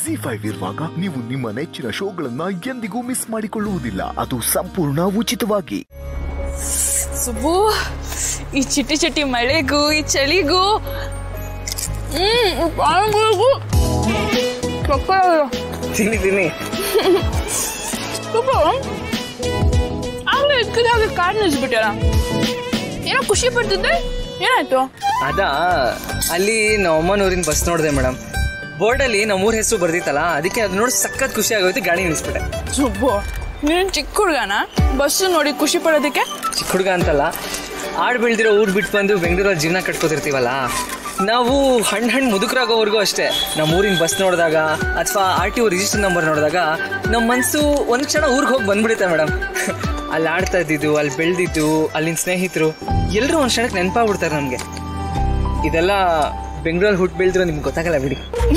G five ಇರುವಾಗ ನೀವು ನಿಮ್ಮ ನೆಚ್ಚಿನ ಶೋಗಳನ್ನ ಎಂದಿಗೂ ಮಿಸ್ ಮಾಡಿಕೊಳ್ಳುವುದಿಲ್ಲ ಅದು ಸಂಪೂರ್ಣ ಉಚಿತವಾಗಿ ಸುಬ್ಬು ಈ ಚಿಟಿ ಚಿಟಿ ಮಳೆಗೂ ಈ ಚಳಿಗೂ ಹ್ಮ್ ಪಾನಿಪುರಿಗೂ ಸಕ್ಕತ್ತಾಗಿದೆ. ತಿನ್ನಿ ತಿನ್ನಿ ಸುಬ್ಬು ಆಗ್ಲೇ ಇದ್ಕಿದ ಹಾಗೆ ಕಾರ್ ನಿಲ್ಸ್ಬಿಟ್ಯಾರ ಏನೋ ಖುಷಿ ಪಡ್ತಿದ್ದೆ ಏನಾಯ್ತು ಅದಾ ಅಲ್ಲಿ ನಮ್ಮ ಅಮ್ಮನೂರಿನ ಬಸ್ ನೋಡಿದೆ ಮೇಡಮ್ ಬೋರ್ಡಲ್ಲಿ ನಮ್ಮೂರ ಹೆಸರು ಬರ್ದಿತ್ತಲ್ಲ ಅದಕ್ಕೆ ಅದು ನೋಡಿ ಸಖತ್ ಖುಷಿ ಆಗೋಯ್ತು ಗಾಡಿ ನಿಲ್ಲಿಸ್ಬಿಟ್ಟೆ ಸುಬ್ಬು ನೀನು ಚಿಕ್ಕ ಹುಡುಗನ ಬಸ್ಸು ನೋಡಿ ಖುಷಿ ಪಡೋದಕ್ಕೆ ಚಿಕ್ಕ ಹುಡುಗ ಅಂತಲ್ಲ ಆಡ್ ಬೆಳ್ದಿರೋ ಊರ್ ಬಿಟ್ಟು ಬಂದು ಬೆಂಗಳೂರಲ್ಲಿ ಜೀವನ ಕಟ್ಕೋತಿರ್ತೀವಲ್ಲ ನಾವು ಹಣ್ಣು ಹಣ್ಣು ಮುದುಕರಾಗೋವರೆಗೂ ಅಷ್ಟೇ ನಮ್ಮ ಊರಿನ ಬಸ್ ನೋಡಿದಾಗ ಅಥವಾ R T O register number ನೋಡಿದಾಗ ನಮ್ಮ ಮನಸ್ಸು ಒಂದು ಕ್ಷಣ ಊರಿಗೆ ಹೋಗಿ ಬಂದ್ಬಿಡುತ್ತೆ ಮೇಡಮ್ ಅಲ್ಲಿ ಆಡ್ತಾ ಇದ್ದಿದ್ದು ಅಲ್ಲಿ ಬೆಳೆದಿದ್ದು ಅಲ್ಲಿನ ಸ್ನೇಹಿತರು ಎಲ್ಲರೂ ಒಂದು ಕ್ಷಣಕ್ಕೆ ನೆನಪಾಗ್ಬಿಡ್ತಾರೆ ನಮಗೆ ಇದೆಲ್ಲ ಬೆಂಗಳೂರಲ್ಲಿ ಹುಟ್ಟು ಬೆಳೆದಿರೋ ನಿಮ್ಗೆ ಗೊತ್ತಾಗಲ್ಲ ಬಿಡಿ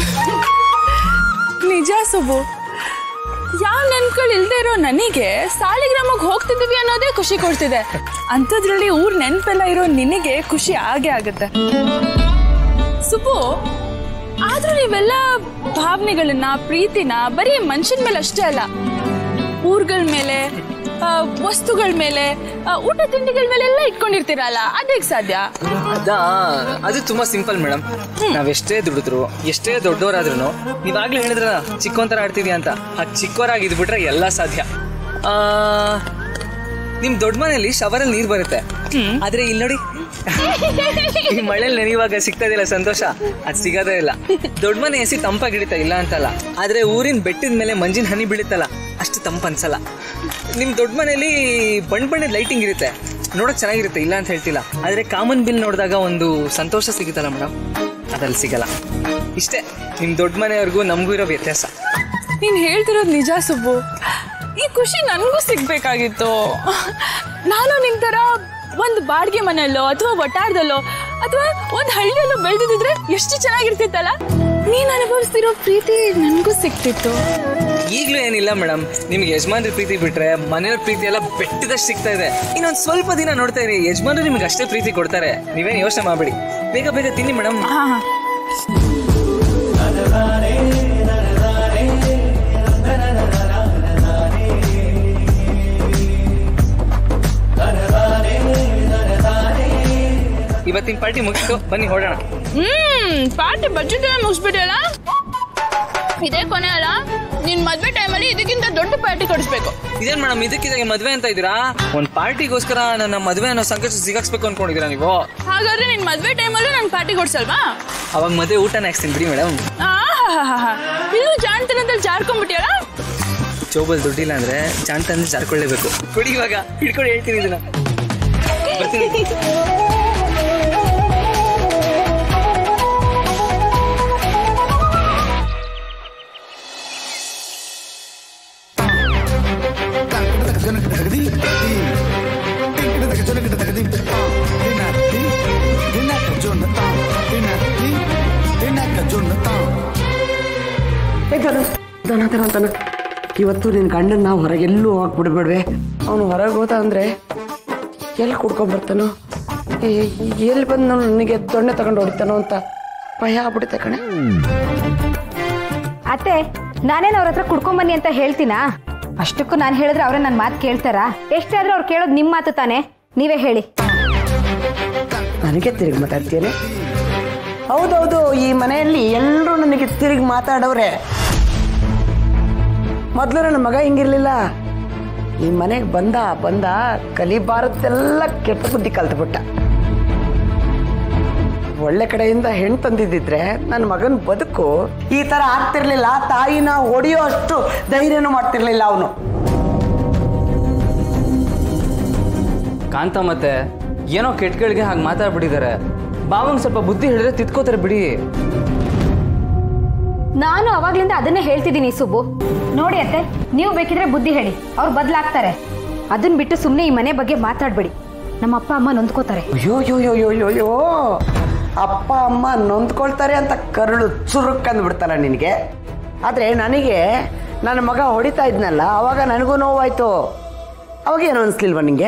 ನಿಜ ಸುಬ್ಬು ಯಾವ ನೆನ್ಗಳು ಇಲ್ದೇ ಇರೋ ನನಗೆ ಸಾಲಿಗ್ರಾಮಕ್ಕೆ ಹೋಗ್ತಿದ್ದೀವಿ ಅನ್ನೋದೇ ಖುಷಿ ಕೊಡ್ತಿದೆ ಅಂಥದ್ರಲ್ಲಿ ಊರ್ ನೆನ್ಪೆಲ್ಲ ಇರೋ ನಿನಗೆ ಖುಷಿ ಆಗೇ ಆಗುತ್ತೆ ಸುಬ್ಬು ಆದ್ರೂ ನೀವೆಲ್ಲ ಭಾವನೆಗಳನ್ನ ಪ್ರೀತಿನ ಬರೀ ಮನುಷ್ಯನ ಮೇಲೆ ಅಷ್ಟೇ ಅಲ್ಲ ಊರ್ಗಳ ಮೇಲೆ ಆ, ವಸ್ತುಗಳ ಮೇಲೆ ಆ, ಊಟ ತಿಂಡಿಗಳ ಮೇಲೆ ಎಲ್ಲ ಇಟ್ಕೊಂಡಿರ್ತೀರಲ್ಲ ಅದೇಗ್ ಸಾಧ್ಯ ಅದಾ ಅದು ತುಂಬಾ ಸಿಂಪಲ್ ಮೇಡಮ್ ನಾವೆಷ್ಟೇ ದುಡಿದ್ರು ಎಷ್ಟೇ ದೊಡ್ಡವರಾದ್ರೂ ನೀವಾಗ್ಲೇ ಹೇಳಿದ್ರ ಚಿಕ್ಕೊಂತರ ಆಡ್ತಿದ್ಯಾ ಅಂತ ಆ ಚಿಕ್ಕವರಾಗಿ ಇದ್ಬಿಟ್ರೆ ಎಲ್ಲ ಸಾಧ್ಯ ಆ, ನಿಮ್ ದೊಡ್ಡ ಮನೆಯಲ್ಲಿ ಶವರಲ್ಲಿ ನೀರ್ ಬರುತ್ತೆ ಆದ್ರೆ ಇಲ್ಲಿ ನೋಡಿ ಈ ಮಳೆಯಲ್ಲಿ ನೆನೆಯುವಾಗ ಸಿಗ್ತಾ ಇದೆಯಲ್ಲ ಸಂತೋಷ ಅದ್ ಸಿಗೋದೇ ಇಲ್ಲ ದೊಡ್ಡ ಮನೆ ಎಸಿ ತಂಪಾಗಿ ಹಿಡಿತಾ ಇಲ್ಲ ಅಂತಲ್ಲ ಆದ್ರೆ ಊರಿನ ಬೆಟ್ಟದ ಮೇಲೆ ಮಂಜಿನ ಹನಿ ಬೀಳುತ್ತಲ್ಲ ಅಷ್ಟು ತಂಪು ಅನ್ಸಲ್ಲ ನಿಮ್ ದೊಡ್ಡ ಮನೆಯಲ್ಲಿ ಬಣ್ಣ ಬಣ್ಣದ ಲೈಟಿಂಗ್ ಇರುತ್ತೆ ನೋಡಕ್ ಚೆನ್ನಾಗಿರುತ್ತೆ ಇಲ್ಲ ಅಂತ ಹೇಳ್ತಿಲ್ಲ ಆದ್ರೆ ಕಾಮನ್ ಬಿಲ್ ನೋಡಿದಾಗ ಒಂದು ಸಂತೋಷ ಸಿಗುತ್ತಲ್ಲ ಮೇಡಮ್ ಅದ್ರಲ್ಲಿ ಸಿಗಲ್ಲ ಇಷ್ಟೇ ನಿಮ್ ದೊಡ್ಡ ಮನೆಯವ್ರಿಗೂ ನಮಗೂ ಇರೋ ವ್ಯತ್ಯಾಸ ನೀನ್ ಹೇಳ್ತಿರೋದು ನಿಜ ಸುಬ್ಬು ಈ ಖುಷಿ ನನಗೂ ಸಿಗ್ಬೇಕಾಗಿತ್ತು ನಾನು ನಿನ್ ತರ ಒಂದು ಬಾಡಿಗೆ ಮನೆಯಲ್ಲೋ ಅಥವಾ ಒಟ್ಟಾರದಲ್ಲೋ ಅಥವಾ ಒಂದ್ ಹಳ್ಳಿಯಲ್ಲೋ ಬೆಳೆದಿದ್ರೆ ಎಷ್ಟು ಚೆನ್ನಾಗಿರ್ತಿತ್ತಲ್ಲ ನೀನ್ ಅನುಭವಿಸ್ತಿರೋ ಪ್ರೀತಿ ನನಗೂ ಸಿಕ್ತಿತ್ತು ಈಗಲೂ ಏನಿಲ್ಲ ಮೇಡಮ್ ನಿಮ್ಗೆ ಯಜಮಾನ್ರ ಪ್ರೀತಿ ಬಿಟ್ರೆ ಮನೆಯವ್ರ ಪ್ರೀತಿ ಎಲ್ಲ ಬೆಟ್ಟದಷ್ಟು ಸಿಗ್ತಾ ಇದೆ ಇನ್ನೊಂದ್ ಸ್ವಲ್ಪ ದಿನ ನೋಡ್ತಾ ಇರಿ ಯಜಮಾನ್ರು ನಿಮ್ಗೆ ಅಷ್ಟೇ ಪ್ರೀತಿ ಕೊಡ್ತಾರೆ ನೀವೇನು ಯೋಚನೆ ಮಾಡಬೇಡಿ ಬೇಗ ಬೇಗ ತಿನ್ನಿ ಮೇಡಮ್ ಹಾ ಹಾ ಇವತ್ತಿನ ಪಾರ್ಟಿ ಮುಗಿತು ಬನ್ನಿ ಹೊಡೋಣ ಹ್ಮ್ ಪಾರ್ಟಿ ಬಜೆಟ್ ಎಲ್ಲ ಮುಗಿಸ್ಬಿಟ್ಟಿಯಲ್ಲ ಇದೇ ಕೊನೆ ಅಲ್ಲ ನಿನ್ ಮದ್ವೆ ಟೈಮಲ್ಲಿ ಇದಕ್ಕಿಂತ ದೊಡ್ಡ ಪಾರ್ಟಿ ಕೊಡಿಸ್ಬೇಕು ಇದೇನ್ ಮೇಡಮ್ ಇದಕ್ಕಿದಾಗೆ ಮದ್ವೆ ಅಂತ ಇದ್ದೀರಾ ಒಂದ್ ಪಾರ್ಟಿಗೋಸ್ಕರ ನನ್ನ ಮದ್ವೆ ಅನ್ನೋ ಸಂಕಷ್ಟ ಸಿಗಾಕ್ಸ್ಬೇಕು ಅನ್ಕೊಂಡಿದ್ದೀರಾ ನೀವು ಹಾಗಾದ್ರೆ ನಿನ್ ಮದ್ವೆ ಟೈಮಲ್ಲೂ ನನ್ ಪಾರ್ಟಿ ಕೊಡ್ಸಲ್ವಾ ಅವಾಗ ಮದ್ವೆ ಊಟನ ಹಾಕ್ಸ್ತೀನಿ ಬಿಡಿ ಮೇಡಮ್ ಆಹಾಹಾಹಾ. ಇಲ್ಲೂ ಜಾಣ್ತನದಲ್ಲಿ ಜಾರ್ಕೊಂಡ್ಬಿಟ್ಟಿಯಲ್ಲ ಚೌಬಲ್ ದುಡ್ಡಿಲ್ಲ ಅಂದ್ರೆ ಚಾಂತ ಅಂದ್ರೆ ಜಾರ್ಕೊಳ್ಳೇಬೇಕು ಕೊಡಿ ಇವಾಗ ಹಿಡ್ಕೊಂಡು ಹೇಳ್ತೀನಿ ಇದನ್ನ ಬರ್ತೀನಿ ಏ ತನ ತನ ತನ ತನ ಇವತ್ತು ನಿನ್ನ ಗಂಡನ ನಾವು ಹೊರಗೆಲ್ಲೂ ಹೋಗ್ಬಿಡ್ಬೇಡ್ವೆ ಅವನು ಹೊರಗೆ ಹೋದ ಅಂದರೆ ಎಲ್ಲಿ ಕುಡ್ಕೊಂಬರ್ತಾನೋ ಏ- ಎಲ್ಲಿ ಬಂದು ನಾನು ನನಗೆ ದೊಣ್ಣೆ ತಗೊಂಡು ಹೊಡಿತಾನೋ ಅಂತ ಭಯ ಆಗ್ಬಿಡುತ್ತೆ ಕಣೆ ಅತ್ತೆ ನಾನೇನು ಅವ್ರ ಹತ್ರ ಕುಡ್ಕೊಂಬನ್ನಿ ಅಂತ ಹೇಳ್ತೀನಾ ಅಷ್ಟಕ್ಕೂ ನಾನು ಹೇಳಿದ್ರೆ ಅವ್ರೆ ನನ್ನ ಮಾತು ಕೇಳ್ತಾರಾ ಎಷ್ಟೇ ಆದ್ರೂ ಅವ್ರು ಕೇಳೋದು ನಿಮ್ಮ ಮಾತು ತಾನೇ ನೀವೇ ಹೇಳಿ ನನಗೆ ತಿರುಗಿ ಮಾತಾಡ್ತೀನಿ ಹೌದೌದು ಈ ಮನೆಯಲ್ಲಿ ಎಲ್ಲರೂ ನನಗೆ ತಿರುಗಿ ಮಾತಾಡವ್ರೆ ಮೊದಲು ನನ್ನ ಮಗ ಹಿಂಗಿರ್ಲಿಲ್ಲ ಈ ಮನೆಗೆ ಬಂದ ಬಂದ ಕಲಿಬಾರದೆಲ್ಲ ಕೆಟ್ಟ ಬುದ್ಧಿ ಕಲ್ತ್ಬಿಟ್ಟ ಒಳ್ಳೆ ಕಡೆಯಿಂದ ಹೆಣ್ಣು ತಂದಿದ್ದಿದ್ರೆ ನನ್ನ ಮಗನ ಬದುಕು ಈ ತರ ಆಗ್ತಿರ್ಲಿಲ್ಲ ತಾಯಿನ ಹೊಡೆಯೋ ಅಷ್ಟು ಧೈರ್ಯನೂ ಮಾಡ್ತಿರ್ಲಿಲ್ಲ ಅವನು ಕಾಂತ ಮತ್ತೆ ಏನೋ ಕೆಟ್ಟಗಳಿಗೆ ಹಾಗೆ ಮಾತಾಡ್ಬಿಟ್ಟಿದ್ದಾರೆ ಬಾವಂಗ್ ಸ್ವಲ್ಪ ಬುದ್ಧಿ ಹೇಳಿದ್ರೆ ತಿತ್ಕೋತಾರೆ ಬಿಡಿ ನಾನು ಅವಾಗ್ಲಿಂದ ಅದನ್ನೇ ಹೇಳ್ತಿದ್ದೀನಿ ಸುಬ್ಬು ನೋಡಿ ಅತ್ತೆ ನೀವು ಬೇಕಿದ್ರೆ ಬುದ್ಧಿ ಹೇಳಿ ಅವ್ರು ಬದಲಾಗ್ತಾರೆ ಅದನ್ನ ಬಿಟ್ಟು ಸುಮ್ಮನೆ ಈ ಮನೆ ಬಗ್ಗೆ ಮಾತಾಡ್ಬೇಡಿ ನಮ್ಮ ಅಪ್ಪ ಅಮ್ಮ ನೊಂದ್ಕೋತಾರೆ ಅಯ್ಯೋ ಯೋ ಯೋ ಯೋ ಯೋ ಯೋ ಅಪ್ಪ ಅಮ್ಮ ನೊಂದ್ಕೊಳ್ತಾರೆ ಅಂತ ಕರುಳು ಚುರುಕ್ ಅಂದ್ಬಿಡ್ತಾರ ನಿನಗೆ ಆದರೆ ನನಗೆ ನನ್ನ ಮಗ ಹೊಡಿತಾ ಇದ್ನಲ್ಲ ಅವಾಗ ನನಗೂ ನೋವಾಯ್ತು ಅವಾಗ ಏನು ಅನಿಸ್ಲಿಲ್ವ ನಿಂಗೆ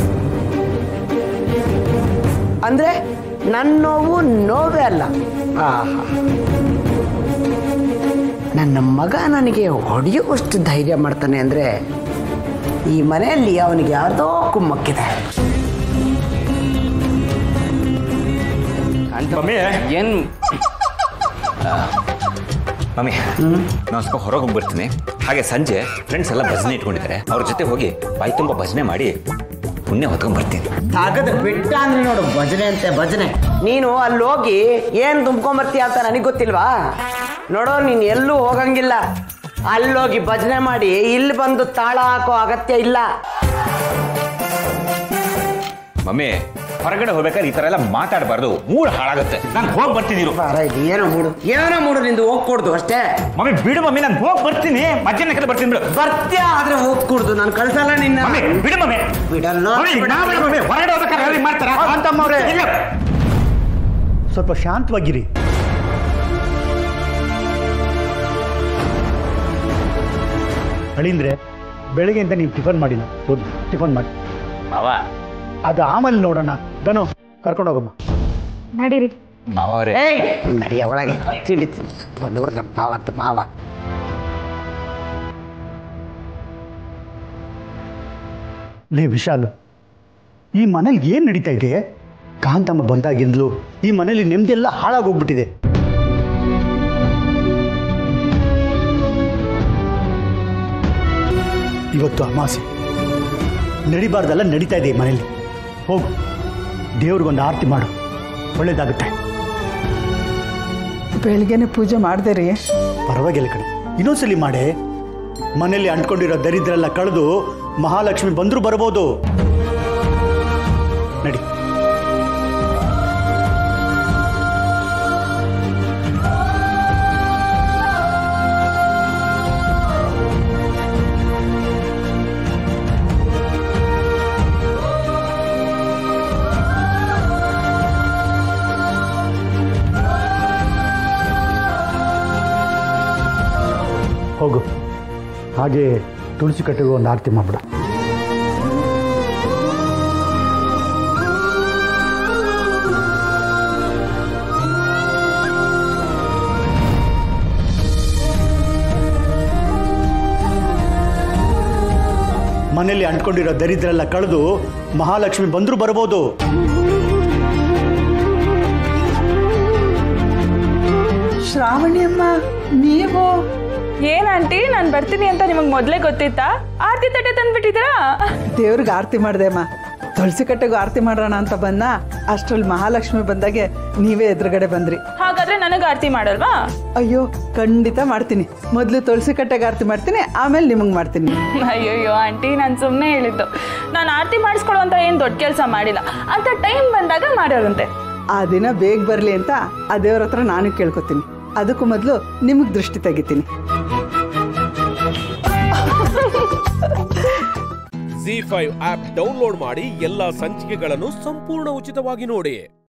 ಅಂದರೆ ನನ್ನ ನೋವು ನೋವೇ ಅಲ್ಲ ಆಹಾ ನನ್ನ ಮಗ ನನಗೆ ಹೊಡೆಯುವಷ್ಟು ಧೈರ್ಯ ಮಾಡ್ತಾನೆ ಅಂದರೆ ಈ ಮನೆಯಲ್ಲಿ ಅವನಿಗೆ ಯಾವುದೋ ಕುಮ್ಮಕ್ಕಿದೆ ಮಮ್ಮಿ ಏನ್ ಮಮ್ಮಿ ನಾನು ಸ್ವಲ್ಪ ಹೊರಗೆ ಹೋಗಿ ಬರ್ತೀನಿ ಹಾಗೆ ಸಂಜೆ ಫ್ರೆಂಡ್ಸ್ ಎಲ್ಲ ಭಜನೆ ಇಟ್ಕೊಂಡಿದ್ದಾರೆ ಅವ್ರ ಜೊತೆ ಹೋಗಿ ಬಾಯಿ ತುಂಬ ಭಜನೆ ಮಾಡಿ ಪುಣ್ಯ ಹೊತ್ಕೊಂಡ್ ಬರ್ತೀನಿ ತಾಗದ ಬೆಟ್ಟ ಅಂದ್ರೆ ನೋಡು ಭಜನೆ ಅಂತೆ ಭಜನೆ ನೀನು ಅಲ್ಲಿ ಹೋಗಿ ಏನು ತುಂಬ್ಕೊಂಬರ್ತೀಯ ಅಂತ ನನಗೆ ಗೊತ್ತಿಲ್ವಾ ನೋಡೋ ನೀನು ಎಲ್ಲೂ ಹೋಗಂಗಿಲ್ಲ ಅಲ್ಲೋಗಿ ಭಜನೆ ಮಾಡಿ ಇಲ್ಲಿ ಬಂದು ತಾಳ ಹಾಕೋ ಅಗತ್ಯ ಇಲ್ಲ ಮಮ್ಮಿ ಹೊರಗಡೆ ಹೋಗ್ಬೇಕಾದ್ರೆ ಈ ಥರ ಎಲ್ಲ ಮಾತಾಡಬಾರ್ದು ಮೂಡ್ ಹಾಳಾಗುತ್ತೆ ನಾನು ಹೋಗಿ ಬರ್ತೀನಿ ಬಾರ ಇದು ಏನೋ ಮೂಡು ಏನೋ ಮೂಡು ನಿಂದು ಹೋಗ್ಕೊಡ್ದು ಅಷ್ಟೇ ಮಮ್ಮಿ ಬಿಡು ಮಮ್ಮಿ ನಾನು ಹೋಗಿ ಬರ್ತೀನಿ ಮಧ್ಯಾಹ್ನ ಕಡೆ ಬರ್ತೀನಿ ಬಿಡು ಬರ್ತ್ಯಾ ಆದ್ರೆ ಹೋಗ್ಕೊಡ್ದು ನಾನು ಕಳ್ಸಲ್ಲ ನಿನ್ನ ಮಮ್ಮಿ ಬಿಡು ಮಮ್ಮಿ ಬಿಡಲ್ಲ ಮಮ್ಮಿ, ನಾ ಬಿಡು ಮಮ್ಮಿ. ಹೊರಗಡೆ ಹೋಗ್ಬೇಕಾದ್ರೆ ಹಾಗೆ ಮಾಡ್ತಾರಾ? ಇಲ್ಲ. ಸ್ವಲ್ಪ ಶಾಂತವಾಗಿರಿ ಅಳಿಂದ್ರೆ ಬೆಳಗ್ಗೆಯಿಂದ ನೀವು ಟಿಫನ್ ಮಾಡಿಲ್ಲ ಹೋಗಿ ಟಿಫನ್ ಮಾಡಿ ಮಾವ ಅದು ಆಮೇಲೆ ನೋಡೋಣ ದನು ಕರ್ಕೊಂಡು ಹೋಗಮ್ಮ ನಡೀರಿ ಮಾವರೇ ಏಯ್ ನಡಿಯ ಒಳಗೆ ತಿಳಿತು ಬಂದವರು ನಮ್ಮ ಮಾವ ಅಂತ ಮಾವ ಲೇ ವಿಶಾಲ್ ಈ ಮನೇಲಿ ಏನು ನಡೀತಾ ಇದೆ ಕಾಂತಮ್ಮ ಬಂದಾಗಿಂದಲೂ ಈ ಮನೇಲಿ ನೆಮ್ಮದಿಯೆಲ್ಲ ಹಾಳಾಗೋಗ್ಬಿಟ್ಟಿದೆ ಇವತ್ತು ಅಮಾಸೆ ನಡಿಬಾರ್ದೆಲ್ಲ ನಡೀತಾ ಇದೆ ಈ ಮನೇಲಿ ಹೋಗು ದೇವ್ರಿಗೊಂದು ಆರತಿ ಮಾಡು ಒಳ್ಳೇದಾಗುತ್ತೆ ಬೆಳಿಗ್ಗೆನೆ ಪೂಜೆ ಮಾಡಿದೆ ರೀ ಪರವಾಗಿಲ್ಲ ಕಣೆ ಇನ್ನೊಂದ್ಸಲಿ ಮಾಡೆ ಮನೇಲಿ ಅಂಟ್ಕೊಂಡಿರೋ ದರಿದ್ರೆಲ್ಲ ಕಳೆದು ಮಹಾಲಕ್ಷ್ಮಿ ಬಂದರೂ ಬರ್ಬೋದು ನಡಿ ಹೋಗು ಹಾಗೆ ತುಳಸಿ ಕಟ್ಟೆಗೂ ಒಂದು ಆರತಿ ಮಾಡ್ಬಿಡ ಮನೇಲಿ ಅಂಟ್ಕೊಂಡಿರೋ ದರಿದ್ರೆಲ್ಲ ಕಳೆದು ಮಹಾಲಕ್ಷ್ಮಿ ಬಂದರೂ ಬರ್ಬೋದು ಶ್ರಾವಣಿ ಅಮ್ಮ ನೀವು ಏನ್ ಆಂಟಿ ನಾನು ಬರ್ತೀನಿ ಅಂತ ನಿಮಗೆ ಮೊದಲೇ ಗೊತ್ತಿತ್ತಾ ಆರ್ತಿ ತಟ್ಟೆ ತಂದ್ಬಿಟ್ಟಿದ್ದೀರಾ ದೇವ್ರಿಗೆ ಆರತಿ ಮಾಡಿದೆ ಅಮ್ಮ ತುಳಸಿ ಕಟ್ಟೆಗೂ ಆರತಿ ಮಾಡೋಣ ಅಂತ ಬಂದ ಅಷ್ಟ್ರಲ್ಲಿ ಮಹಾಲಕ್ಷ್ಮಿ ಬಂದಾಗೆ ನೀವೇ ಎದುರುಗಡೆ ಬಂದ್ರಿ ಹಾಗಾದ್ರೆ ನನಗೆ ಆರತಿ ಮಾಡಲ್ವಾ ಅಯ್ಯೋ ಖಂಡಿತ ಮಾಡ್ತೀನಿ ಮೊದಲು ತುಳಸಿ ಕಟ್ಟೆಗೆ ಆರತಿ ಮಾಡ್ತೀನಿ ಆಮೇಲೆ ನಿಮಗೆ ಮಾಡ್ತೀನಿ ಅಯ್ಯೋಯ್ಯೋ ಆಂಟಿ ನಾನು ಸುಮ್ಮನೆ ಹೇಳಿದ್ದು ನಾನು ಆರತಿ ಮಾಡಿಸ್ಕೊಳ್ಳುವಂತ ಏನು ದೊಡ್ಡ ಕೆಲಸ ಮಾಡಿಲ್ಲ ಅಂತ ಟೈಮ್ ಬಂದಾಗ ಮಾಡೋರಂತೆ ಆ ದಿನ ಬೇಗ ಬರಲಿ ಅಂತ ಆ ದೇವ್ರ ಹತ್ರ ನಾನು ಕೇಳ್ಕೊತೀನಿ ಅದಕ್ಕೂ ಮೊದಲು ನಿಮಗೆ ದೃಷ್ಟಿ ತೆಗಿತೀನಿ ಜಿ ಫೈವ್ ಆಪ್ ಡೌನ್ಲೋಡ್ ಮಾಡಿ ಎಲ್ಲಾ ಸಂಚಿಕೆಗಳನ್ನು ಸಂಪೂರ್ಣ ಉಚಿತವಾಗಿ ನೋಡಿ